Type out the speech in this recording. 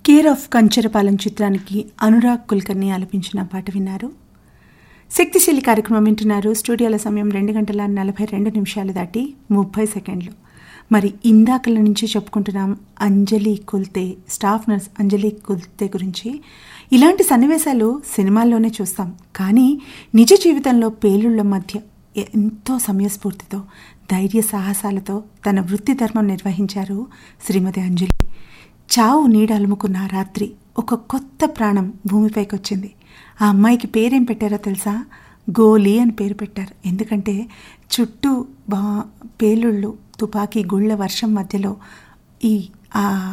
care of Kancharapalem చిత్రానికి అనురాగ్ కుల్కర్ని ఆలపించిన పాట విన్నారు శక్తిశీలి కార్యక్రమం వింటున్నారు స్టూడియోల సమయం రెండు గంటల నలభై రెండు నిమిషాలు దాటి ముప్పై సెకండ్లు మరి ఇందాకల నుంచి చెప్పుకుంటున్నాం అంజలి కుల్తే స్టాఫ్ నర్స్ అంజలి కుల్తే గురించి ఇలాంటి సన్నివేశాలు సినిమాల్లోనే చూస్తాం కానీ నిజ జీవితంలో పేలుళ్ల మధ్య ఎంతో సమయస్ఫూర్తితో ధైర్య సాహసాలతో తన వృత్తి ధర్మం నిర్వహించారు శ్రీమతి అంజలి చావు నీడలుముకున్న ఆ రాత్రి ఒక కొత్త ప్రాణం భూమిపైకి వచ్చింది ఆ అమ్మాయికి పేరేం పెట్టారో తెలుసా గోలీ అని పేరు పెట్టారు ఎందుకంటే చుట్టూ బా పేలుళ్ళు తుపాకీ గుళ్ళ వర్షం మధ్యలో ఈ ఆ